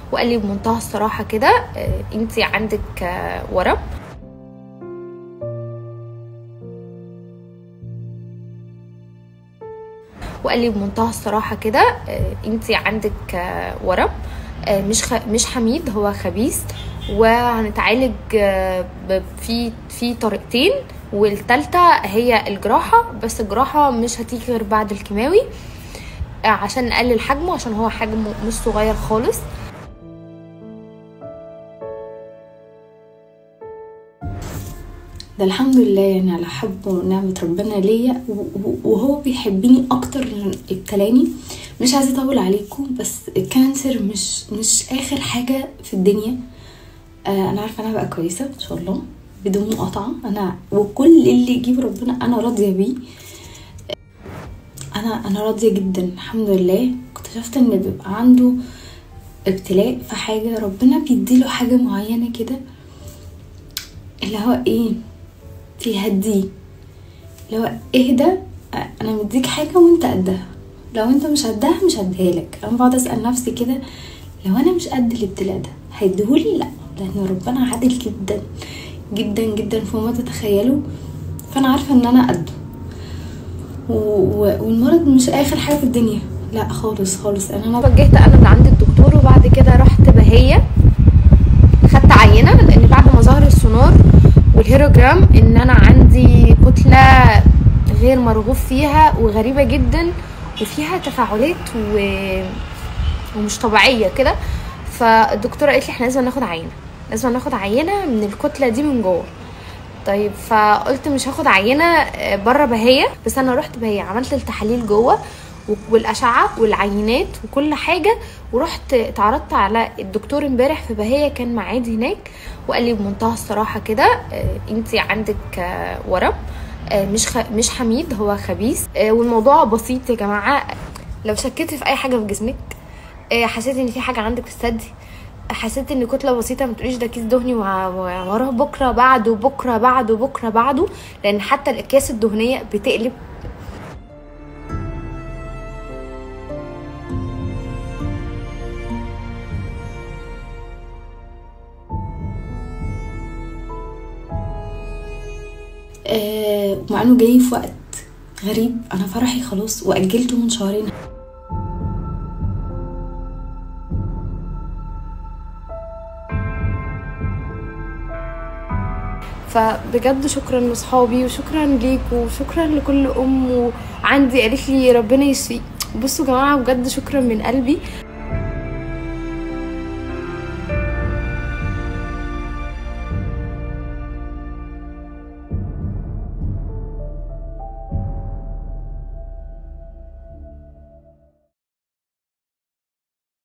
وقال لي بمنتهى الصراحه كده انت عندك آه، ورم وقال لي بمنتهى الصراحه كده انت عندك آه، ورم آه، مش خ... مش حميد هو خبيث وهنتعالج آه، ب- في في طريقتين والتالتة هي الجراحة بس الجراحة مش هتيجي غير بعد الكيماوي آه، عشان نقلل حجمه عشان هو حجمه مش صغير خالص ده الحمد لله يعني على حب ونعمة ربنا ليا و- و- وهو بيحبني اكتر من ابتلاني مش عايزة اطول عليكم بس الكانسر مش مش اخر حاجة في الدنيا آه انا عارفة انا هبقى كويسة ان شاء الله بدون مقاطعة انا وكل اللي يجيب ربنا انا راضية بيه انا انا راضية جدا الحمد لله اكتشفت ان بيبقى عنده ابتلاء في حاجة ربنا بيديله حاجة معينة كده اللي هو ايه تهديه اللي هو اهدى انا مديك حاجه وانت قدها لو انت مش قدها مش هديها لك انا بقعد اسال نفسي كده لو انا مش قد الابتلاء ده هيديهولي لا لان ربنا عادل جدا جدا جدا فوق ما تتخيلوا فانا عارفه ان انا قده و... و... والمرض مش اخر حاجه في الدنيا لا خالص خالص انا ما وجهت انا من عند الدكتور وبعد كده رحت بهية خدت عينة لان بعد ما ظهر السونار والهيروجرام ان انا عندي كتلة غير مرغوب فيها وغريبة جدا وفيها تفاعلات و... ومش طبيعية كده فالدكتورة قالت لي احنا لازم ناخد عينة لازم ناخد عينة من الكتلة دي من جوه طيب فقلت مش هاخد عينه بره بهيه بس انا رحت بهيه عملت التحاليل جوه والاشعه والعينات وكل حاجه ورحت اتعرضت على الدكتور امبارح في بهيه كان معادي هناك وقال لي بمنتهى الصراحه كده انت عندك آه، ورم آه، مش خ... مش حميد هو خبيث آه، والموضوع بسيط يا جماعه لو شكيتي في اي حاجه في جسمك آه، حسيت ان في حاجه عندك في الثدي حسيت ان كتله بسيطه ما تقوليش ده كيس دهني وع- وراه بكره بعده بكره بعده بكره بعده لان حتى الاكياس الدهنيه بتقلب آه مع انه جاي في وقت غريب انا فرحي خلاص واجلته من شهرين فبجد شكرا لاصحابي وشكرا ليكوا وشكرا لكل ام وعندي قالت لي ربنا يشفيك بصوا يا جماعه بجد شكرا من قلبي